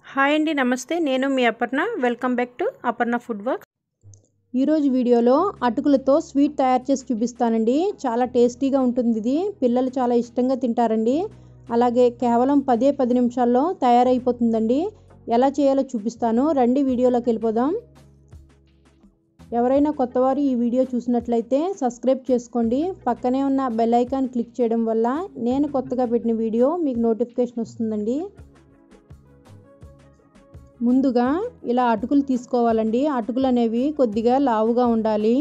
hi అండి నమస్తే నేను మీ Aparna welcome back to Aparna food work ఈరోజు వీడియోలో అటుకులతో స్వీట్ తయారు చేసి చూపిస్తానండి చాలా టేస్టీగా ఉంటుంది ఇది పిల్లలు చాలా ఇష్టంగా తింటారండి అలాగే కేవలం పదే పది నిమిషాల్లో తయారైపోతుందండి ఎలా చేయాలో చూపిస్తాను రండి వీడియోలోకి వెళ్ళిపోదాం ఎవరైనా కొత్తవారు ఈ వీడియో చూసినట్లయితే సబ్స్క్రైబ్ చేసుకోండి పక్కనే ఉన్న బెల్ ఐకాన్ క్లిక్ చేయడం వల్ల నేను కొత్తగా పెట్టిన వీడియో మీకు నోటిఫికేషన్ వస్తుందండి ముందుగా ఇలా అటుకులు తీసుకోవాలండి అటుకులు అనేవి కొద్దిగా లావుగా ఉండాలి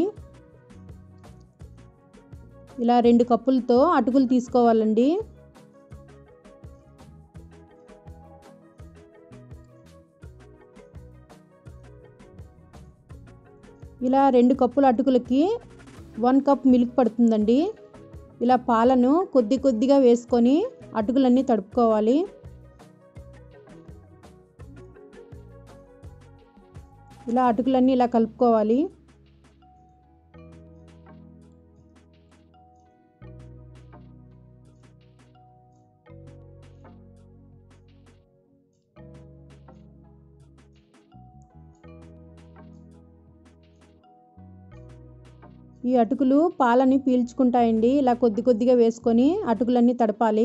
ఇలా రెండు కప్పులతో అటుకులు తీసుకోవాలండి ఇలా రెండు కప్పుల అటుకులకి వన్ కప్ మిల్క్ పడుతుందండి ఇలా పాలను కొద్ది కొద్దిగా వేసుకొని అటుకులన్నీ తడుపుకోవాలి ఇలా అటుకులన్నీ ఇలా కలుపుకోవాలి ఈ అటుకులు పాలని పీల్చుకుంటాయండి ఇలా కొద్ది కొద్దిగా వేసుకొని అటుకులన్నీ తడపాలి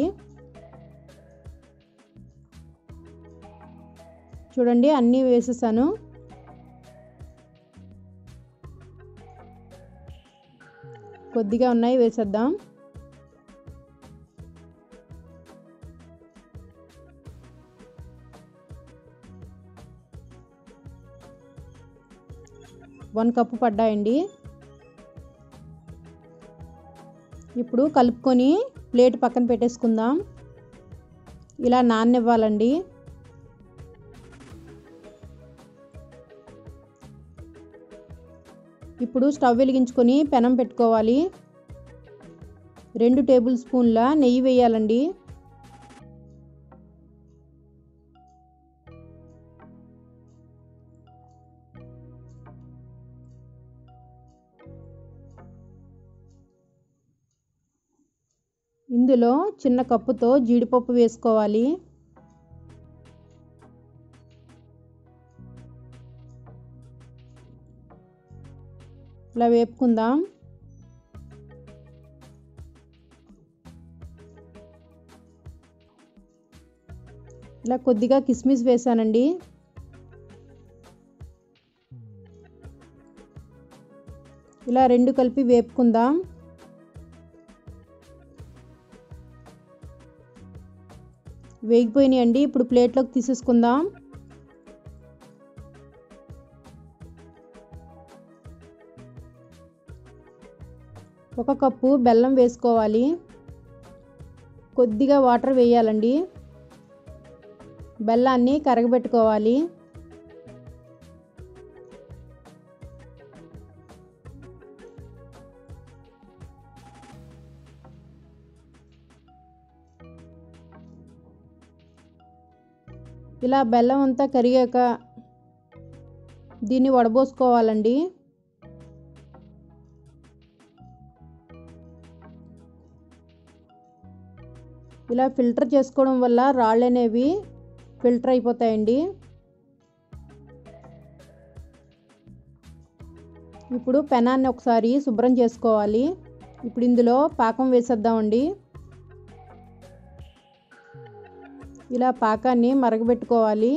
చూడండి అన్నీ వేసేసాను కొద్దిగా ఉన్నాయి వేసేద్దాం వన్ కప్పు పడ్డాయండి ఇప్పుడు కలుపుకొని ప్లేట్ పక్కన పెట్టేసుకుందాం ఇలా నాననివ్వాలండి ఇప్పుడు స్టవ్ వెలిగించుకొని పెనం పెట్టుకోవాలి రెండు టేబుల్ స్పూన్ల నెయ్యి వేయాలండి ఇందులో చిన్న కప్పుతో జీడిపప్పు వేసుకోవాలి ఇలా వేపుకుందాం ఇలా కొద్దిగా కిస్మిస్ వేసానండి ఇలా రెండు కలిపి వేపుకుందాం వేగిపోయినాయండి ఇప్పుడు ప్లేట్లోకి తీసేసుకుందాం ఒక కప్పు బెల్లం వేసుకోవాలి కొద్దిగా వాటర్ వేయాలండి బెల్లాన్ని కరగబెట్టుకోవాలి ఇలా బెల్లం అంతా కరిగాక దీన్ని వడబోసుకోవాలండి ఇలా ఫిల్టర్ చేసుకోవడం వల్ల రాళ్ళు అనేవి ఫిల్టర్ అయిపోతాయండి ఇప్పుడు పెనాన్ని ఒకసారి శుభ్రం చేసుకోవాలి ఇప్పుడు ఇందులో పాకం వేసేద్దామండి ఇలా పాకాన్ని మరగబెట్టుకోవాలి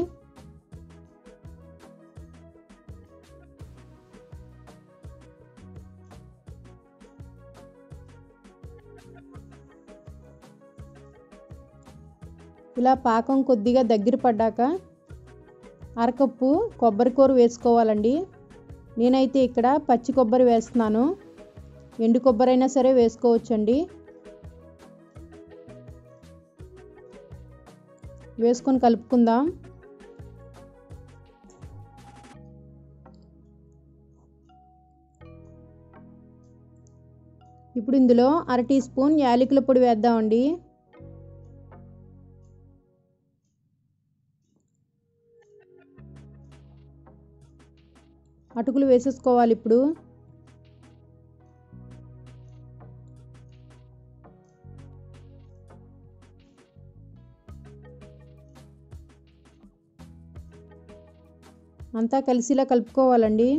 ఇలా పాకం కొద్దిగా దగ్గర పడ్డాక అరకప్పు కొబ్బరి కూర వేసుకోవాలండి నేనైతే ఇక్కడ పచ్చి కొబ్బరి వేస్తున్నాను ఎండు కొబ్బరి అయినా సరే వేసుకోవచ్చండి వేసుకొని కలుపుకుందాం ఇప్పుడు ఇందులో అర టీ స్పూన్ యాలకుల పొడి వేద్దామండి అటుకులు వేసేసుకోవాలి ఇప్పుడు అంతా కలిసిలా కలుపుకోవాలండి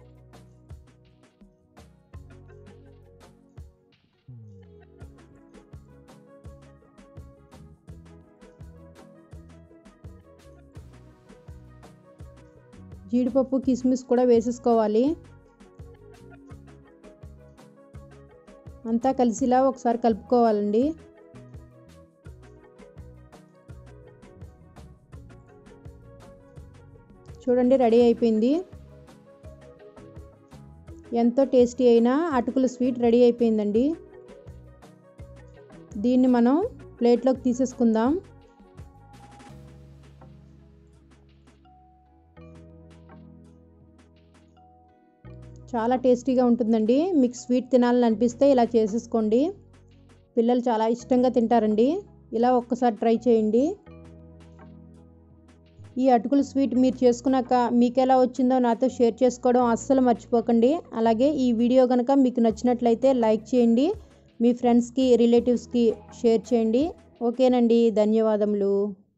జీడిపప్పు కిస్మిస్ కూడా వేసేసుకోవాలి అంతా కలిసిలా ఒకసారి కలుపుకోవాలండి చూడండి రెడీ అయిపోయింది ఎంతో టేస్టీ అయిన అటుకుల స్వీట్ రెడీ అయిపోయిందండి దీన్ని మనం ప్లేట్లోకి తీసేసుకుందాం చాలా టేస్టీగా ఉంటుందండి మీకు స్వీట్ తినాలని అనిపిస్తే ఇలా చేసేసుకోండి పిల్లలు చాలా ఇష్టంగా తింటారండి ఇలా ఒక్కసారి ట్రై చేయండి ఈ అటుకుల స్వీట్ మీరు చేసుకున్నాక మీకు ఎలా వచ్చిందో నాతో షేర్ చేసుకోవడం అస్సలు మర్చిపోకండి అలాగే ఈ వీడియో కనుక మీకు నచ్చినట్లయితే లైక్ చేయండి మీ ఫ్రెండ్స్కి రిలేటివ్స్కి షేర్ చేయండి ఓకేనండి ధన్యవాదములు